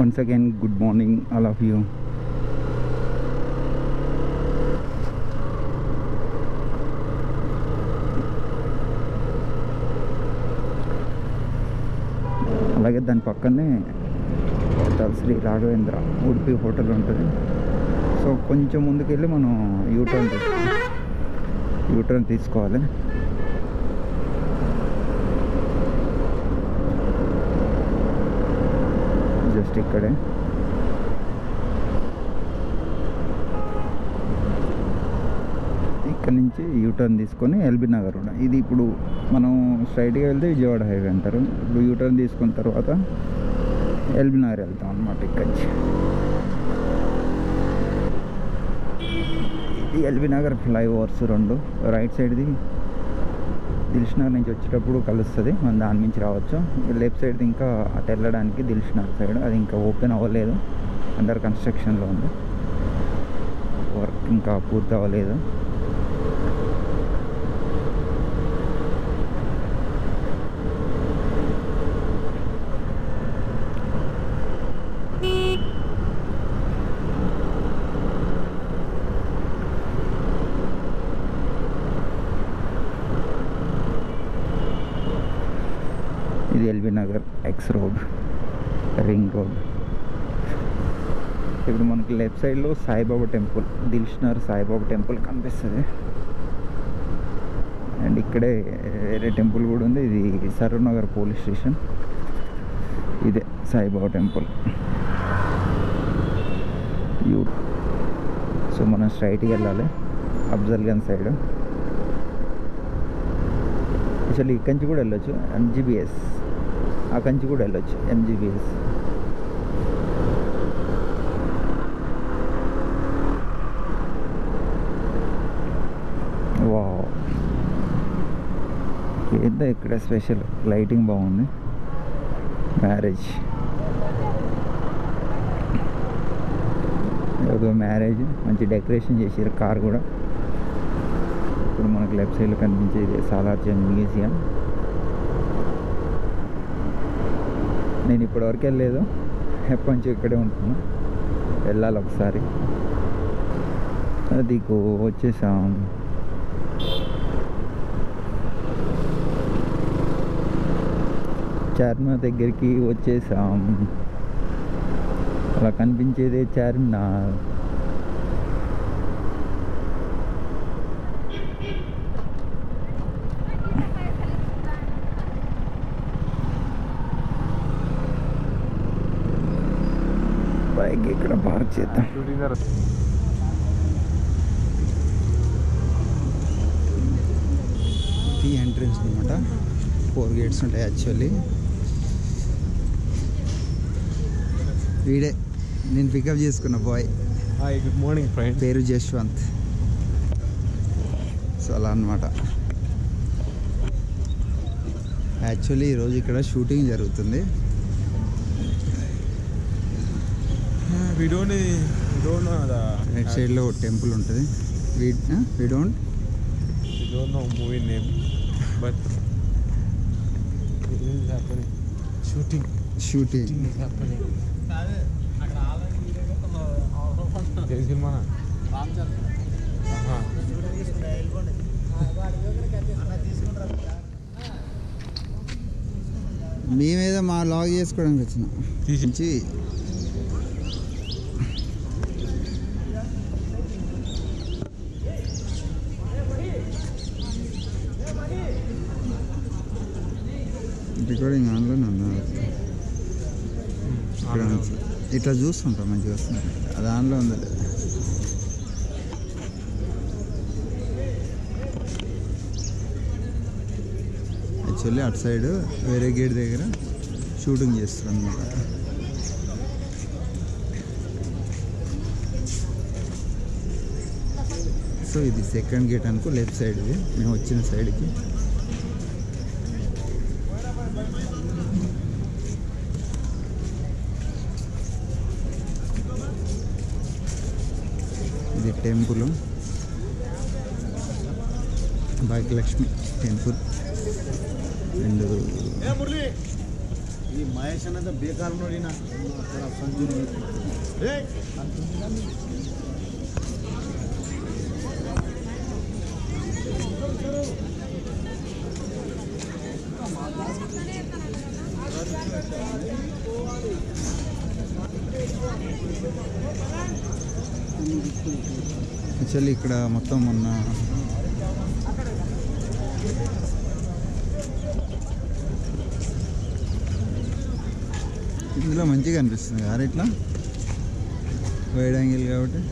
Once again good morning all of you అలాగే దాని పక్కనే హోటల్ శ్రీ రాఘవేంద్ర ఉడిపి హోటల్ ఉంటుంది సో కొంచెం ముందుకెళ్ళి మనం యూటర్న్ తీసుకోవాలి యూటర్న్ తీసుకోవాలి జస్ట్ ఇక్కడే ఇక్కడ నుంచి యూటర్న్ తీసుకొని ఎల్బీ నగర్ రోడ్ ఇది ఇప్పుడు మనం స్ట్రైట్గా వెళ్తే విజయవాడ హైవే అంటారు ఇప్పుడు యూటర్న్ తీసుకున్న తర్వాత ఎల్బీ నగర్ వెళ్తాం అనమాట ఇక్కడి నుంచి ఇది ఎల్బీ నగర్ ఫ్లైఓవర్స్ రెండు రైట్ సైడ్ది దిల్షునగర్ నుంచి వచ్చేటప్పుడు కలుస్తుంది మనం దాని నుంచి రావచ్చు లెఫ్ట్ సైడ్ది ఇంకా అటు వెళ్ళడానికి దిల్షునగర్ సైడ్ అది ఇంకా ఓపెన్ అవ్వలేదు అండర్ కన్స్ట్రక్షన్లో ఉంది వర్క్ ఇంకా పూర్తి అవ్వలేదు ఇది LB Nagar X road ring road ఇప్పుడు మనకి లెఫ్ట్ సైడ్లో సాయిబాబా టెంపుల్ దిల్షనర్ సాయిబాబా టెంపుల్ కనిపిస్తుంది అండ్ ఇక్కడే వేరే టెంపుల్ కూడా ఉంది ఇది సరూర్ నగర్ పోలీస్ స్టేషన్ ఇదే సాయిబాబా టెంపుల్ యూ సో మనం స్ట్రైట్కి వెళ్ళాలి అఫ్జల్గంజ్ సైడ్ యాక్చువల్లీ ఇక్కడి నుంచి కూడా వెళ్ళొచ్చు ఎంజీబీఎస్ అక్కడి నుంచి కూడా వెళ్ళొచ్చు ఎంజీబీఎస్ వా ఏందో ఇక్కడ స్పెషల్ లైటింగ్ బాగుంది మ్యారేజ్ ఏదో మ్యారేజ్ మంచి డెకరేషన్ చేసారు కార్ కూడా ఇప్పుడు మనకు లెఫ్ట్ సైడ్లో కనిపించేది సాలార్జంగ్ మ్యూజియం నేను ఇప్పటివరకు వెళ్ళలేదు ఎప్పటి నుంచి ఇక్కడే ఉంటున్నా వెళ్ళాలి ఒకసారి అది వచ్చేసాం చార్మినార్ దగ్గరికి వచ్చేసాం అలా కనిపించేదే చార్మినార్ బైక్ ఇక్కడ పార్క్ చేద్దాం ఇది ఎంట్రన్స్ అనమాట ఫోర్ గేట్స్ ఉంటాయి యాక్చువల్లీ వీడే నేను పికప్ చేసుకున్న boy hi good morning friend పేరు జశ్వంత్ సో అలా అనమాట యాక్చువల్లీ ఈరోజు ఇక్కడ షూటింగ్ జరుగుతుంది we don't we don't know the right సైడ్లో టెంపుల్ ఉంటుంది we we don't we don't know movie name but it is happening shooting shooting shooting is happening ఏం cinema మేమేదో మా లాగ్ చేసుకోవడానికి వచ్చినాం తీసి నుంచి రికార్డింగ్ ఆన్లోనే ఉందా ఇక్కడ నుంచి ఇట్లా చూస్తుంటాం మంచిగా వస్తుంది అది ఆన్లో ఉంది యాక్చువల్లీ అటు సైడ్ వేరే గేట్ దగ్గర షూటింగ్ చేస్తారు అనమాట సో ఇది సెకండ్ గేట్ అనుకో లెఫ్ట్ సైడ్ ఇది మేము వచ్చిన సైడ్కి ఇది టెంపుల్ భాగ్యలక్ష్మి టెంపుల్ అండ్ ಈ ಮಹೇಶ್ ಅನ್ನೋದು ಬೇಕಾದ್ರೆ ನೋಡಿ ನಾ ಸಂಜು ಏ యాక్చువల్లీ ఇక్కడ మొత్తం మొన్న ఇందులో మంచిగా అనిపిస్తుంది కారు ఇట్లా వైడ్ యాంగిల్ కాబట్టి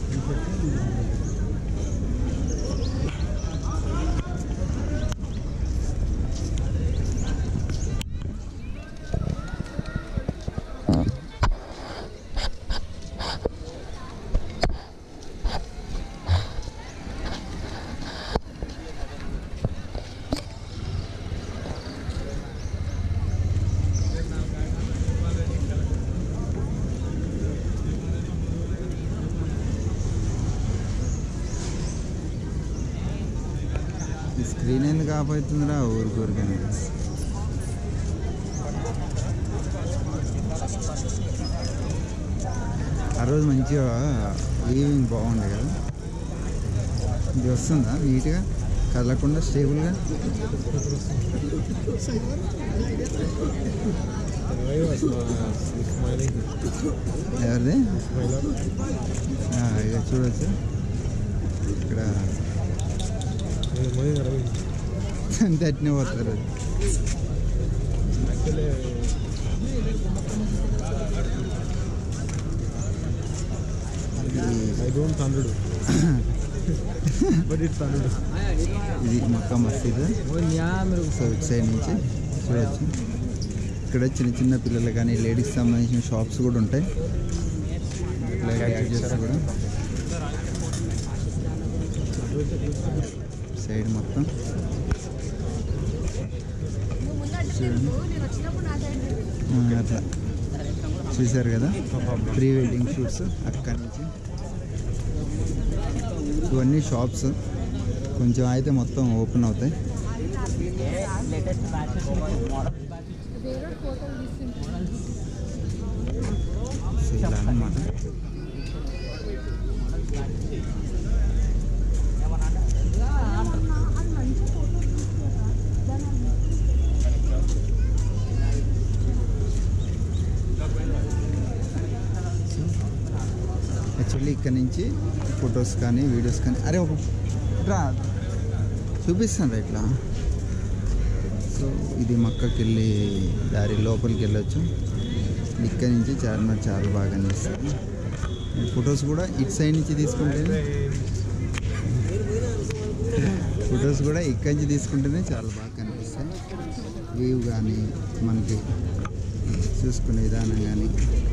ఈ స్క్రీన్ ఎందుకు ఆఫ్ అవుతుందిరా ఊరికూరికని ఆ రోజు మంచిగా వీవింగ్ బాగుండే కదా ఇది వస్తుందా నీట్గా కదలకుండా స్టేబుల్గా స్మైలింగ్ ఎవరిది స్మైల్ ఆ, ఇక చూడొచ్చు ఇక్కడ మోదీ గారు అంతే అట్నే పోతారు యాక్చువల్లీ ఐ డోంట్ తండ్రుడు బట్ ఇట్స్ తండ్రుడు ఇది మక్కా మసీద్ సో ఇటు సైడ్ నుంచి చూడొచ్చు ఇక్కడ చిన్న చిన్న పిల్లలు కానీ లేడీస్ సంబంధించిన షాప్స్ కూడా ఉంటాయి ఇట్లా gadgets కూడా సైడ్ మొత్తం చూడండి ఆ, అట్లా చూశారు కదా ప్రీ వెడ్డింగ్ షూట్స్ అక్కడి నుంచి ఇవన్నీ షాప్స్ కొంచెం అయితే మొత్తం ఓపెన్ అవుతాయి సో ఇలా అన్నమాట యాక్చువల్లీ ఇక్కడ నుంచి ఫొటోస్ కానీ వీడియోస్ కానీ అరే ఒక రా చూపిస్తాను ఇట్లా సో ఇది మక్కకి వెళ్ళి దారి లోపలికి వెళ్ళొచ్చు ఇక్కడ నుంచి చార్మినార్ చాలా బాగా అనిపిస్తుంది ఫొటోస్ కూడా ఇటు సైడ్ నుంచి తీసుకుంటేనే ఫొటోస్ కూడా ఇక్కడి నుంచి తీసుకుంటేనే చాలా బాగా కనిపిస్తాయి వ్యూ కానీ మనకి చూసుకునే విధానం కానీ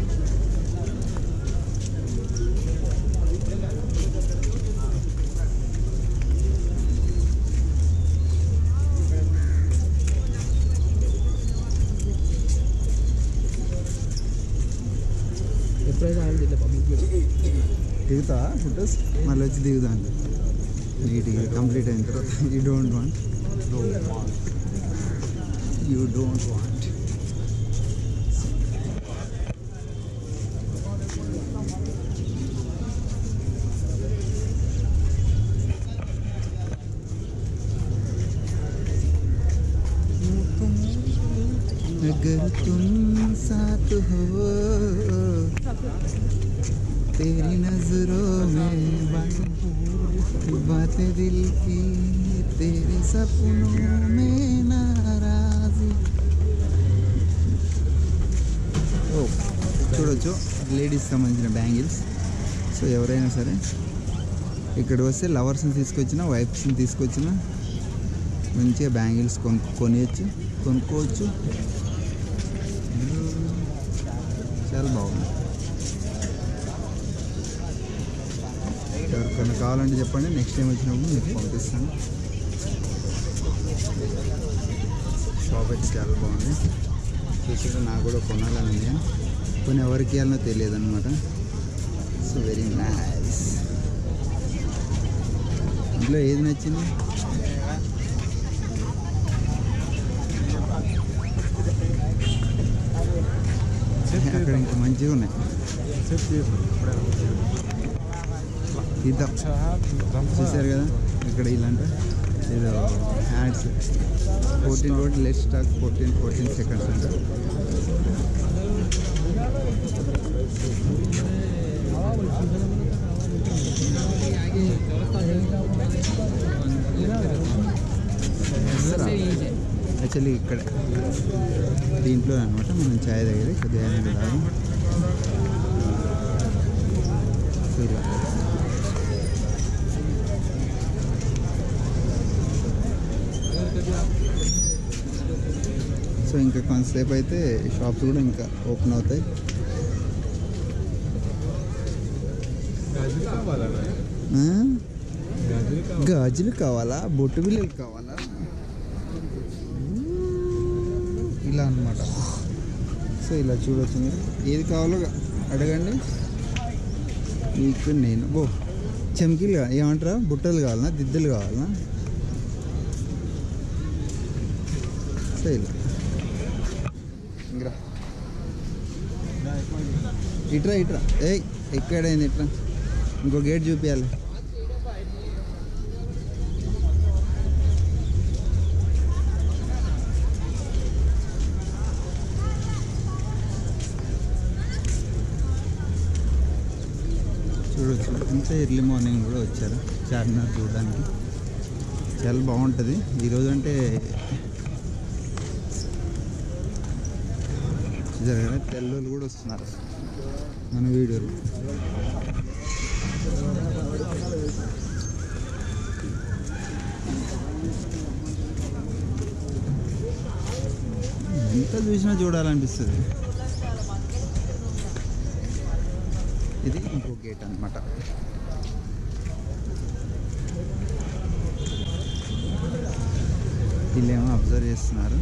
ఎప్పుడైనా ఆయన ఇట్లా పబ్లిక్ దిగుతా ఫొటోస్ మళ్ళీ వచ్చి దిగుదా అండి నీట్గా కంప్లీట్ అయిన తర్వాత you don't want you don't want अगर तुम साथ हो तेरी नजरों में बातें बातें दिल की तेरे सपनों में नाराजी ఓ చూడొచ్చు లేడీస్ సంబంధించిన బ్యాంగిల్స్ సో ఎవరైనా సరే ఇక్కడ వస్తే లవర్స్ని తీసుకొచ్చిన వైఫ్స్ని తీసుకొచ్చిన మంచిగా బ్యాంగిల్స్ కొను కొనియచ్చు కొనుక్కోవచ్చు చాలా బాగుంది ఎవరికైనా కావాలంటే చెప్పండి నెక్స్ట్ టైం వచ్చినప్పుడు మీకు పంపిస్తాను షాప్ అయితే చాలా బాగుంది చూసాక నాకు కూడా కొనాలని ఉంది కొన్ని ఎవరికి ఇవ్వాలనో తెలియదు అనమాట సో వెరీ నైస్ ఇంట్లో ఏది నచ్చింది మంచిగా ఉన్నాయి సెట్ చేసి ఇద్దాం చూసారు కదా ఇక్కడ ఇలాంటి ఏదో ads fourteen road less stack fourteen fourteen seconds అంట యాక్చువల్లీ ఇక్కడ దీంట్లో అనమాట మనం ఛాయ్ దగ్గర కొద్దిగా ఏమైనా తాగి సో ఇలా సో ఇంకా కొంతసేపు అయితే షాప్స్ కూడా ఇంకా ఓపెన్ అవుతాయి గాజులు కావాలా ఆ? గాజులు కావాలి గాజులు కావాలా బొట్టు బిల్లలు కావాలా ఇలా అన్నమాట సో ఇలా చూడొచ్చు మీరు ఏది కావాలో అడగండి మీకు నేను బో చెమ్కీలు కా- ఏమంటారా బుట్టలు కావాలనా దిద్దలు కావాలనా సో ఇలా ఇంకా ఇట్రా ఇట్రా ఏయ్ ఎక్కడైంది ఇట్రా ఇంకో గేట్ చూపించాలి చూడొచ్చు ఇంత ఎర్లీ మార్నింగ్ కూడా వచ్చారు చార్మినార్ చూడడానికి చాలా బాగుంటుంది ఈరోజు అంటే చూసారు కదా తెల్లోళ్ళు కూడా వస్తున్నారు మన వీడియోలు ఎంత చూసినా చూడాలనిపిస్తుంది ఇది ఇంకో గేట్ అనమాట వీళ్ళేమో అబ్జర్వ్ చేస్తున్నారు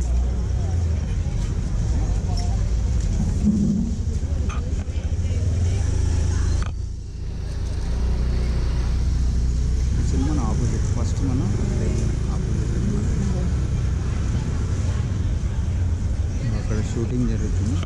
యాక్చువల్లీ మన ఆపోజిట్ ఫస్ట్ మనం ఆపోజిట్ అక్కడ షూటింగ్ జరుగుతుంది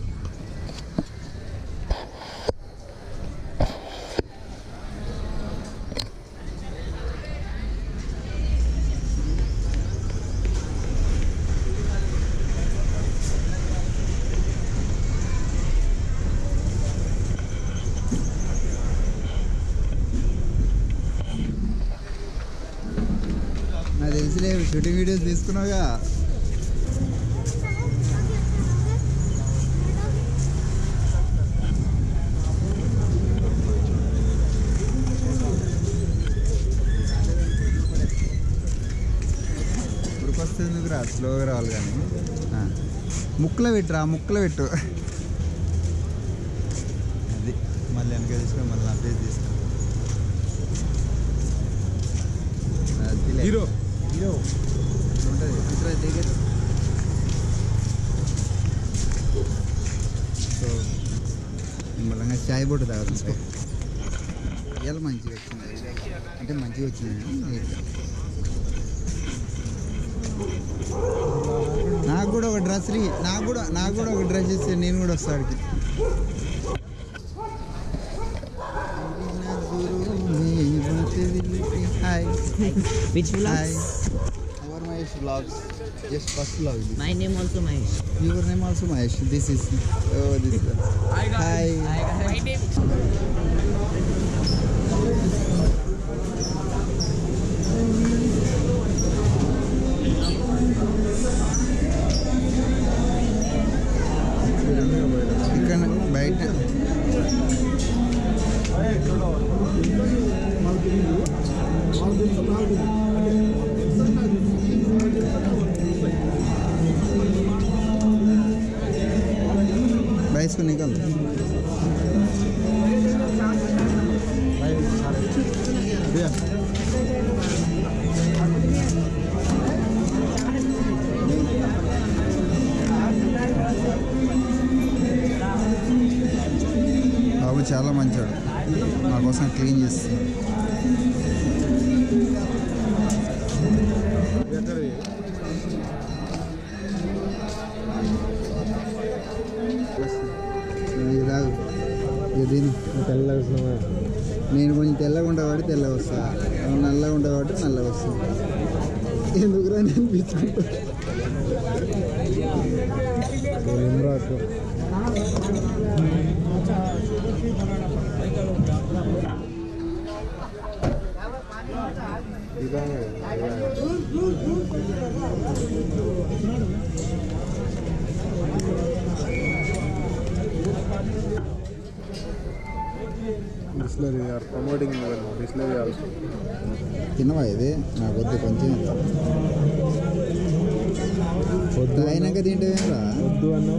నాకు తెలిసిలే షూటింగ్ వీడియోస్ తీసుకున్నావుగా ఉరికొస్తుంది ఎందుకు రా స్లోగా రావాలి కానీ ఆ. ముక్కలో పెట్టురా ముక్కలో పెట్టు అది మళ్ళీ వెనక తీసుకొని మళ్ళీ నా పేరు తీసుకురా అదిలే. హీరో హీరో ఉంటుంది ఇతర దగ్గర సో నిమ్మలంగా చాయ్ బొట్టు తాగుతుంది ఇవాళ మంచిగా వచ్చింది అంటే మంచిగా వచ్చింది నీట్గా నాకు కూడా ఒక డ్రెస్ రీ నాకు కూడా నాకు కూడా ఒక డ్రెస్ ఇస్తే నేను కూడా వస్తాడికి hi Which hi vlogs? Our Mahesh blogs just first blog My name also Mahesh. Your name also Mahesh this is oh this hi My name. ఇక్కడ బయట बाईस को निकल भैया బాబు చాలా మంచివాడు మా కోసం క్లీన్ చేస్తున్నాడు ఎక్కడిది ఇది తాగు ఇక దీని తెల్లగా వస్తున్నావా నేను కొంచెం తెల్లగా ఉండే కాబట్టి తెల్లగా వస్తా నువ్వు నల్లగా ఉండే కాబట్టి నల్లగా వస్తా ఎందుకురా నేను పిచ్చుకుంటా ఏం రాకు Bisleri are promoting Bisleri also తినవా ఇది నాకు వద్దు కొంచెం వద్దు అయినాక తింటేరా వద్దు అన్నావు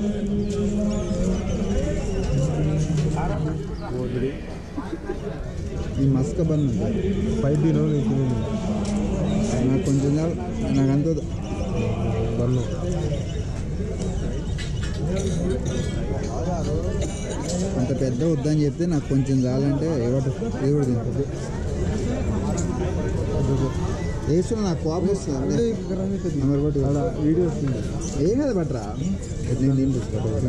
వద్దు ఈ మస్క బన్ ఉంది పైప్ తిను నీకు తిను నాకు కొంచెం చాలు నాకు అంత వద్దు. బన్ను అంత పెద్ద వద్దని చెప్తే నాకు కొంచెం చాలంటే ఇవ్వట ఇది కూడా తింటుంది వేస్తున్నా నాకు కోపం వస్తుంది నెంబర్ కొట్టి అలా వీడియో వస్తుంది ఏం కదా బట్రా నేను తినిపిస్తా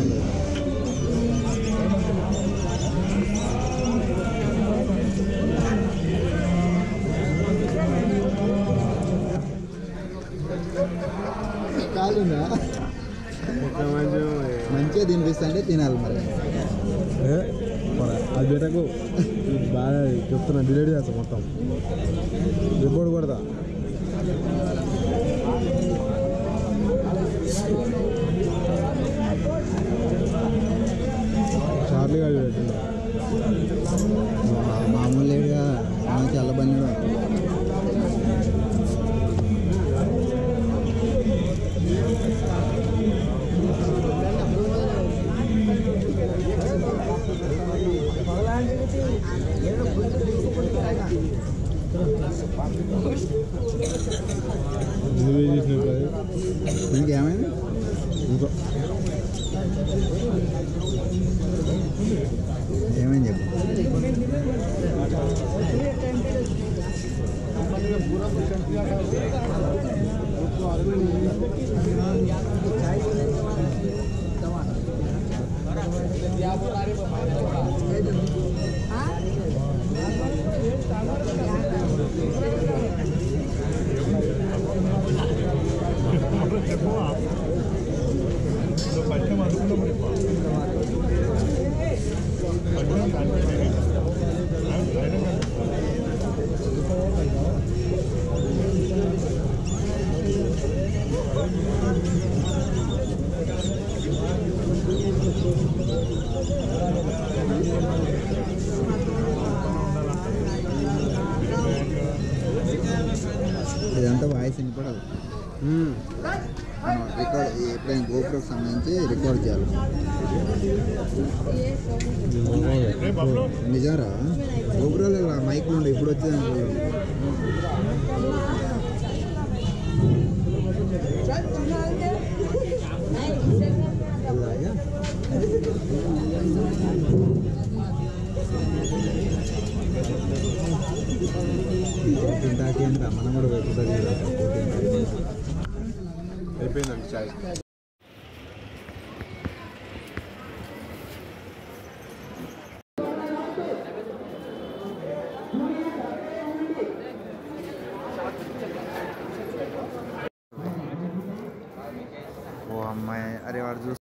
కాదుందా ఇంకా మంచి మంచిగా తినిపిస్తా అంటే తినాలి మరి ఏ, పోరా. అది పెట్టకు ఇది బాగా చెప్తున్నా డిలీట్ చేస్తా మొత్తం రిపోర్ట్ కొడతా చార్లీ గారు పెట్టిందా మామూలు లేడుగా మంచి అల్లబని నువ్వే చేసినట్టు అది ఇంకేమైంది ఇంకో ఏమైంది చెప్పు ఇదంతా వాయిస్ వినపడదు మనం రికార్డ్ ఎప్పుడైనా గోపురకు సంబంధించి రికార్డ్ చేయాలి నిజంరా గోపురాలు మైక్లు ఉండే ఇప్పుడు వచ్చేది తింటాకేంద్ర మనం కూడా పెట్టుకుంటుంది అయిపోయిందండి చాయ్ ఓ అమ్మాయి అరే వాడు చూసి